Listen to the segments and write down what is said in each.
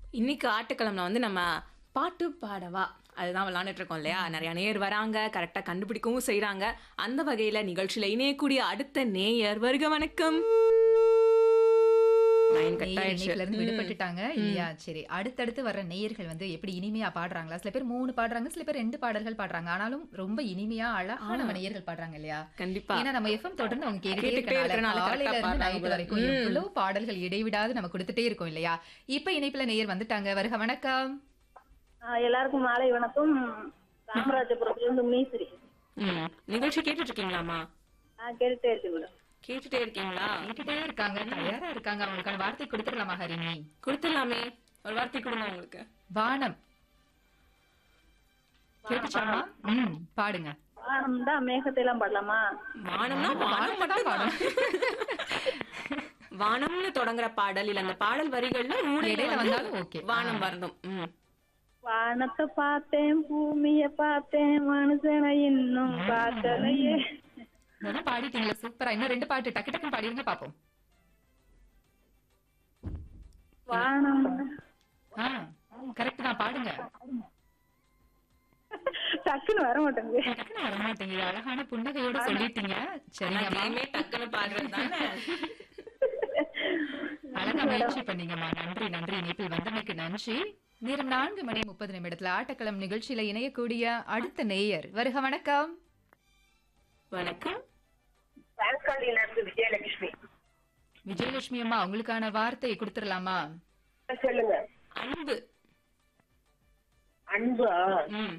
இன்னைக்கு ஆட்டுக்கிழமை வந்து நம்ம பாட்டு பாடவா அதுதான் விளாண்டுட்டு இருக்கோம் இல்லையா நிறைய நேயர் வராங்க கரெக்டாக கண்டுபிடிக்கவும் செய்றாங்க அந்த வகையில நிகழ்ச்சியில இணையக்கூடிய அடுத்த நேயர் வருக வணக்கம் லைன் கட் நேயர் ஆயிடுச்சு இணைப்புல இருந்து ம். விடுபட்டுட்டாங்க இல்லையா சரி அடுத்தடுத்து வர்ற நேயர்கள் வந்து எப்படி இனிமையா பாடுறாங்களா சில பேர் மூணு பாடுறாங்க சில பேர் ரெண்டு பாடல்கள் பாடுறாங்க ஆனாலும் ரொம்ப இனிமையா அழகா நம்ம நேயர்கள் பாடுறாங்க இல்லையா கண்டிப்பா ஏன்னா நம்ம எஃப்எம் தொடர்ந்து அவங்க கேட்டுட்டே கேட்டுக்கிட்டே இருக்கனால இருக்கனால காலையில correct ஆ இருந்து பாடுறாங்க நைட் போல. வரைக்கும் ம். எவ்வளவு பாடல்கள் இடைவிடாது நம்ம கொடுத்துட்டே இருக்கோம் இல்லையா இப்ப இணைப்புல நேயர் வந்துட்டாங்க வருக வணக்கம் ஆ, எல்லாருக்கும் மாலை வணக்கம் காமராஜபுரத்துல இருந்து மீசிரி ம் நிகழ்ச்சி கேட்டுட்டு இருக்கீங்களாமா ஆ கேட்டுட்டே இருக்கு மேடம் கேட்டுட்டே இருக்கீங்களா கேட்டுட்டே இருக்காங்க தயாரா இருக்காங்க அவங்களுக்கான வார்த்தை கொடுத்துடலாமா ஹரிணி கொடுத்துடலாமே ஒரு வார்த்தை கொடுங்க உங்களுக்கு வானம் கேட்டுச்சாமா ம் பாடுங்க வானம் தான் மேகத்தை எல்லாம் பாடலாமா வானம்னா வானம் வானத்தை தான் மட்டும்தான் வானம்னு தொடங்குற பாடல் இல்ல அந்த பாடல் வரிகள்ல மூடையில இடையில வந்து வந்தாலும் okay. வானம் வரணும் ம். வானத்தை பார்த்தேன் பூமிய பார்த்தேன் மனுஷனை இன்னும் பார்க்கலையே நல்லா பாடிட்டீங்களா சூப்பரா இன்னும் ரெண்டு பாட்டு டக்கு டக்குன்னு பாடிருங்க பாப்போம் வானம் ஆ கரெக்ட் தான் பாடுங்க டக்குன்னு வர மாட்டேங்குது டக்குன்னு வர மாட்டேங்குது அழகான புன்னகையோட சொல்லிட்டீங்க சரிங்கம்மா அதையுமே டக்குன்னு பாடுறது தானே அழகா முயற்சி பண்ணீங்கம்மா நன்றி நன்றி இணைப்பில் வந்தமைக்கு நன்றி நேரம் நான்கு மணி முப்பது நிமிடத்துல ஆட்டக்களம் நிகழ்ச்சியில இணையக்கூடிய அடுத்த நேயர் வருக வணக்கம் வணக்கம் பால்காலியில இருந்து விஜயலட்சுமி விஜயலட்சுமி அம்மா உங்களுக்கான வார்த்தையை கொடுத்துடலாமா சொல்லுங்க அன்பு அன்பா ம்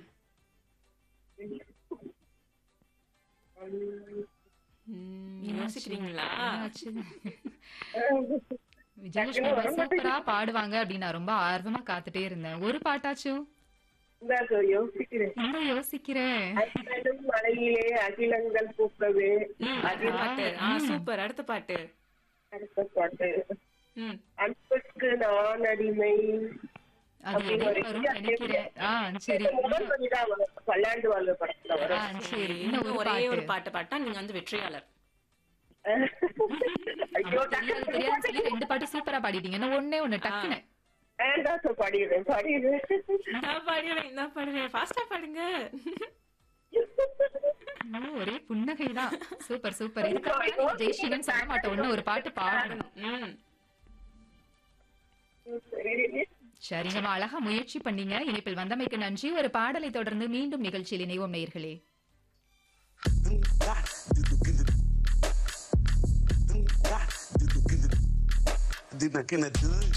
ம், யோசிக்கிறீங்களா என்னாச்சு? விஜயலட்சுமி அம்மா சூப்பரா பாடுவாங்க அப்படின்னு நான் ரொம்ப ஆர்வமா காத்துட்டே இருந்தேன் ஒரு பாட்டாச்சும் இந்த யோசிக்கிறேன் என்ன யோசிக்கிறேன் அகிலனும் மலையிலே அகிலங்கள் பூக்கவே ம், அடுத்த பாட்டு ஆ சூப்பர் அடுத்த பாட்டு அடுத்த பாட்டு ம் அன்புக்கு நான் அடிமை அது இடையில வரும் நினைக்கிறேன் ஆ சரி முதல் வரிதான் வரும். பல்லாண்டு வாழ்வு படத்துல ஆ வரும் சரி இன்னும் இன்னும் ஒரே ஒரு ஒரு பாட்டு பாட்டா நீங்க வந்து வெற்றியாளர் ஐயோ தெரியாது தெரியாது சொல்லி ரெண்டு பாட்டு சூப்பரா பாடிட்டீங்க இன்னும் ஒண்ணே ஒண்ணு டக்குன்னு வேண்டாம் சார் பாடிடுறேன் பாடிடுறேன் நான் பாடுறேன் நான் பாடுறேன் ஃபாஸ்டா பாடுங்க ஓ, ஒரே புன்னகைதான் சூப்பர் சூப்பர் இதுக்கப்புறம் நீங்க ஜெயிச்சிங்கன்னு சொல்ல மாட்டோம் இன்னும் ஒரு பாட்டு பாடணும் ம் சரி. சரிங்கம்மா அழகா முயற்சி பண்ணீங்க இணைப்பில் வந்தமைக்கு நன்றி ஒரு பாடலை தொடர்ந்து மீண்டும் நிகழ்ச்சியில் இணைவோம் நேயர்களே Did I gonna do it?